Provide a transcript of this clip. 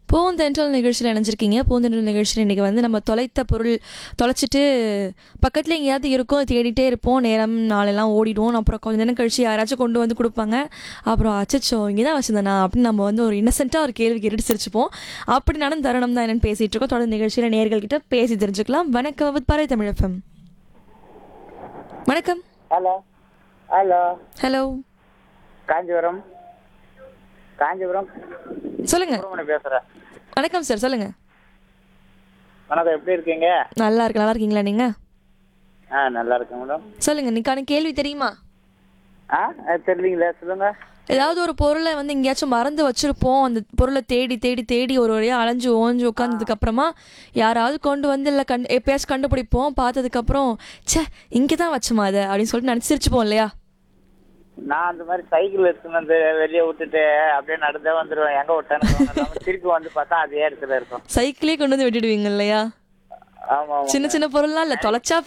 பூந்தென்றல் நிகழ்ச்சியில் இணைஞ்சிருக்கீங்க பூந்தென்றல் நிகழ்ச்சியில் இன்றைக்கி வந்து நம்ம தொலைத்த பொருள் தொலைச்சிட்டு பக்கத்தில் எங்கேயாவது இருக்கும் தேடிட்டே இருப்போம் நேரம் நாளெல்லாம் ஓடிடுவோம் அப்புறம் கொஞ்ச நேரம் கழிச்சு யாராச்சும் கொண்டு வந்து கொடுப்பாங்க அப்புறம் அச்சச்சோ இங்கே தான் வச்சிருந்தேனா அப்படின்னு நம்ம வந்து ஒரு இன்னசென்ட்டாக ஒரு கேள்வி கேட்டுட்டு சிரிச்சுப்போம் அப்படி நடந்த தருணம் தான் என்னன்னு பேசிகிட்டு இருக்கோம் தொடர்ந்து நிகழ்ச்சியில் நேர்கள்கிட்ட பேசி தெரிஞ்சுக்கலாம் வணக்கம் வித் பறை தமிழ் எஃப்எம் வணக்கம் hello hello hello Kanchipuram Kanchipuram சொல்லுங்கள் சுப்பிரமணியம் பேசுகிறேன் வணக்கம் சார் சொல்லுங்கள் வணக்கம் எப்படி இருக்கீங்க நல்லா இருக்கு நல்லா இருக்கீங்களா நீங்கள் ஆ நல்லா இருக்கேன் மேடம் சொல்லுங்கள் இன்னைக்கான கேள்வி தெரியுமா ஆ அது தெரியலீங்களா சொல்லுங்க ஏதாவது ஒரு பொருளை வந்து எங்கேயாச்சும் மறந்து வச்சிருப்போம் அந்த பொருளை தேடி தேடி தேடி ஒரு வழியாக அலைஞ்சு ஓஞ்சு உட்காந்ததுக்கு அப்புறமா யாராவது கொண்டு வந்து இல்லை கண் எப்பயாச்சும் கண்டுபிடிப்போம் பார்த்ததுக்கப்புறம் ச்சே இங்கே தான் வச்சோமா அதை அப்படின்னு சொல்லிட்டு நினச்சி சிரிச்சுப்போம் இல்லையா நான் அந்த மாதிரி சைக்கிள் எடுத்துன்னு வந்து வெளியே விட்டுட்டு அப்படியே நடந்தே வந்துடுவேன் எங்கே விட்டேன்னு திருப்பி வந்து பார்த்தா அதே இடத்துல இருக்கும் சைக்கிளே கொண்டு வந்து விட்டுடுவீங்க இல்லையா ஆமாம் ஆமாம் சின்ன சின்ன பொருள்லாம் இல்லை தொலைச்சா